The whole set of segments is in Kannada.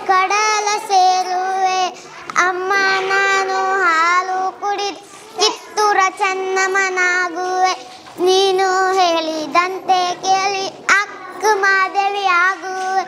ಕಡಲ ಸೇರುವೆ ಅಮ್ಮ ನಾನು ಹಾಲು ಕುಡಿದು ಕಿತ್ತೂರ ಚೆನ್ನಮ್ಮನಾಗುವೆ ನೀನು ಹೇಳಿದಂತೆ ಕೇಳಿ ಅಕ್ಕ ಮಾದೇವಿ ಆಗುವೆ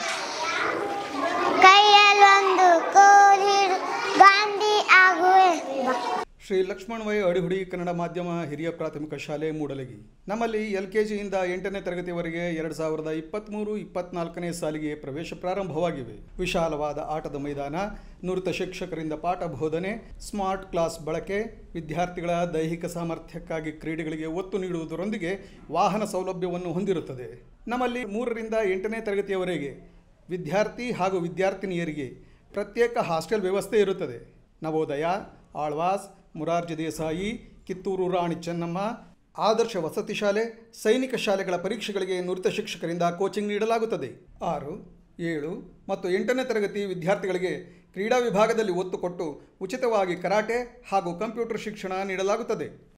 ಕೈಯಲ್ಲೊಂದು ಕೋಲಿಡು ಗಾಂಧಿ ಆಗುವೆ ಶ್ರೀ ಲಕ್ಷ್ಮಣ್ ವೈ ಅಡಿಹುಡಿ ಕನ್ನಡ ಮಾಧ್ಯಮ ಹಿರಿಯ ಪ್ರಾಥಮಿಕ ಶಾಲೆ ಮೂಡಲಗಿ ನಮ್ಮಲ್ಲಿ ಎಲ್ ಕೆ ಜಿಯಿಂದ ಎಂಟನೇ ತರಗತಿವರೆಗೆ ಎರಡು ಸಾವಿರದ ಇಪ್ಪತ್ತ್ಮೂರು ಇಪ್ಪತ್ನಾಲ್ಕನೇ ಸಾಲಿಗೆ ಪ್ರವೇಶ ಪ್ರಾರಂಭವಾಗಿವೆ ವಿಶಾಲವಾದ ಆಟದ ಮೈದಾನ ನುರಿತ ಶಿಕ್ಷಕರಿಂದ ಪಾಠ ಬೋಧನೆ ಸ್ಮಾರ್ಟ್ ಕ್ಲಾಸ್ ಬಳಕೆ ವಿದ್ಯಾರ್ಥಿಗಳ ದೈಹಿಕ ಸಾಮರ್ಥ್ಯಕ್ಕಾಗಿ ಕ್ರೀಡೆಗಳಿಗೆ ಒತ್ತು ನೀಡುವುದರೊಂದಿಗೆ ವಾಹನ ಸೌಲಭ್ಯವನ್ನು ಹೊಂದಿರುತ್ತದೆ ನಮ್ಮಲ್ಲಿ ಮೂರರಿಂದ ಎಂಟನೇ ತರಗತಿಯವರೆಗೆ ವಿದ್ಯಾರ್ಥಿ ಹಾಗೂ ವಿದ್ಯಾರ್ಥಿನಿಯರಿಗೆ ಪ್ರತ್ಯೇಕ ಹಾಸ್ಟೆಲ್ ವ್ಯವಸ್ಥೆ ಇರುತ್ತದೆ ನವೋದಯ ಆಳ್ವಾಸ್ ಮುರಾರ್ಜಿ ದೇಸಾಯಿ ಕಿತ್ತೂರು ರಾಣಿ ಚೆನ್ನಮ್ಮ ಆದರ್ಶ ವಸತಿ ಶಾಲೆ ಸೈನಿಕ ಶಾಲೆಗಳ ಪರೀಕ್ಷೆಗಳಿಗೆ ನುರಿತ ಶಿಕ್ಷಕರಿಂದ ಕೋಚಿಂಗ್ ನೀಡಲಾಗುತ್ತದೆ ಆರು ಏಳು ಮತ್ತು ಎಂಟನೇ ತರಗತಿ ವಿದ್ಯಾರ್ಥಿಗಳಿಗೆ ಕ್ರೀಡಾ ವಿಭಾಗದಲ್ಲಿ ಒತ್ತು ಕೊಟ್ಟು ಉಚಿತವಾಗಿ ಕರಾಟೆ ಹಾಗೂ ಕಂಪ್ಯೂಟರ್ ಶಿಕ್ಷಣ ನೀಡಲಾಗುತ್ತದೆ